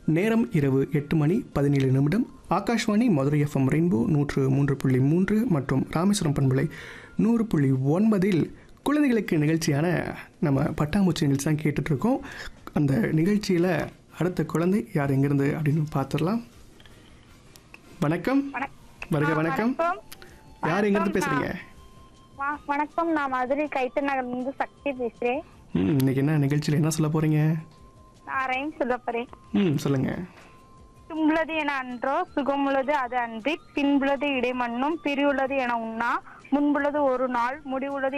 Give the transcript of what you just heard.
நேரம் இரவு எட்டு மணி பதினேழு நிமிடம் ஆகாஷ்வாணி மதுரை எஃப்எம் ரெயின்போ நூற்று மூன்று புள்ளி மூன்று மற்றும் ராமேஸ்வரம் பண்பலை நூறு புள்ளி ஒன்பதில் குழந்தைகளுக்கு நிகழ்ச்சியான நம்ம பட்டாம்பூச்சி நிகழ்ச்சி தான் கேட்டுட்ருக்கோம் அந்த நிகழ்ச்சியில் அடுத்த குழந்தை யார் எங்கேருந்து அப்படின்னு பார்த்துடலாம் வணக்கம் வருக வணக்கம் யார் எங்கேருந்து பேசுகிறீங்க வா- வணக்கம் நான் மதுரை கைத்து நகர்ல இருந்து சக்தி பேசுறேன் ம் இன்னைக்கு என்ன நிகழ்ச்சியில் என்ன சொல்ல போகிறீங்க நான் ரைம் சொல்ல போறேன் ம் சொல்லுங்கள் தும்புள்ளது என அன்றோ சுகமுள்ளது அது அன்றி பின்புள்ளது இடைமண்ணும் பிரிவுள்ளது என உண்ணா முன்புள்ளது ஒரு நாள் முடிவுள்ளது